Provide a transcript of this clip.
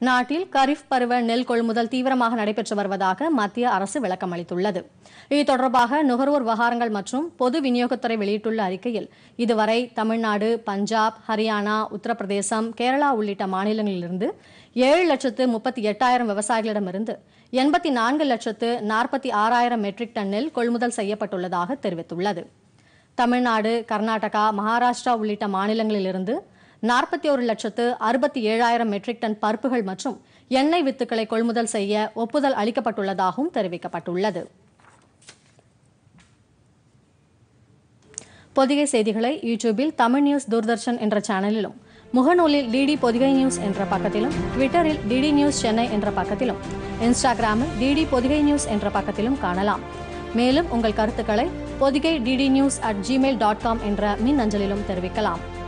நாட்டில் கரிஃப் பருவ நெல் கொள்முதல் தீவிரமாக நடைபெற்று வருவதாக மத்திய அரசு விளக்கம் அளித்துள்ளது இது தொடர்பாக நுகர்வோர் விவகாரங்கள் மற்றும் பொது விநியோகத்துறை வெளியிட்டுள்ள அறிக்கையில் இதுவரை தமிழ்நாடு பஞ்சாப் ஹரியானா உத்தரப்பிரதேசம் கேரளா உள்ளிட்ட மாநிலங்களிலிருந்து ஏழு லட்சத்து முப்பத்தி எட்டாயிரம் விவசாயிகளிடமிருந்து எண்பத்தி நான்கு லட்சத்து நாற்பத்தி ஆறாயிரம் மெட்ரிக் டன் நெல் கொள்முதல் செய்யப்பட்டுள்ளதாக தெரிவித்துள்ளது தமிழ்நாடு கர்நாடகா மகாராஷ்டிரா உள்ளிட்ட மாநிலங்களிலிருந்து நாற்பத்தி ஒரு லட்சத்து அறுபத்தி ஏழாயிரம் மெட்ரிக் டன் பருப்புகள் மற்றும் எண்ணெய் வித்துக்களை கொள்முதல் செய்ய ஒப்புதல் அளிக்கப்பட்டுள்ளதாகவும் தெரிவிக்கப்பட்டுள்ளது பொதிகை செய்திகளை யூடியூபில் தமிழ் நியூஸ் தூர்தர்ஷன் என்ற சேனலிலும் முகநூலில் டிடி பொதிகை நியூஸ் என்ற பக்கத்திலும் ட்விட்டரில் டிடி நியூஸ் சென்னை என்ற பக்கத்திலும் இன்ஸ்டாகிராமில் டிடி பொதிகை நியூஸ் என்ற பக்கத்திலும் காணலாம் மேலும் உங்கள் கருத்துக்களை Podhigai DD news at Gmail dot com என்ற மின் அஞ்சலிலும் தெரிவிக்கலாம்